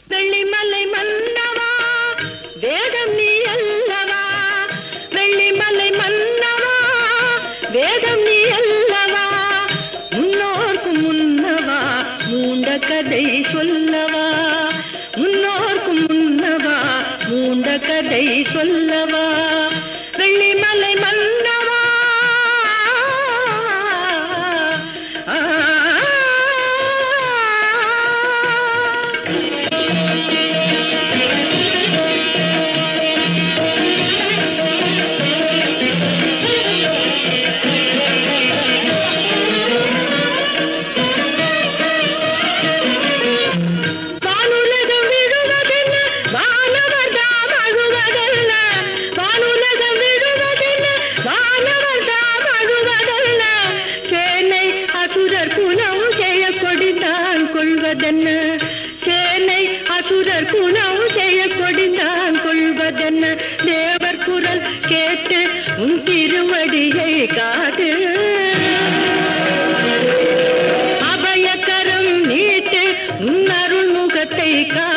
வெள்ளிமலை மன்னவா வேதம் நீ அல்லவா வெள்ளிமலை மன்னவா வேதம் நீ அல்லவா முன்னோர்க்கும் முன்னவா மூண்ட கதை சொல்லவா முன்னோர்க்கும் முன்னவா மூண்ட கதை சொல்லவா வெள்ளிமலை மன்னவா ஆ வானுலகம் விழுவதென்ன வானவர் தாம் அழுவதல்ல வானுலகம் விழுவதென்ன வானவர் தாம் அழுவதல்ல சேனை அசுரர் குணம் செய்ய கொடிந்தான் கொள்வதென்ன சேனை அசுரர் குணம் செய்ய கொடிந்தான் கொள்வதென்ன தேவர் குரல் கேட்டு உன் திருவடியை காட்டு அபயக்கரம் நீட்டு உன் அருள் முகத்தை கா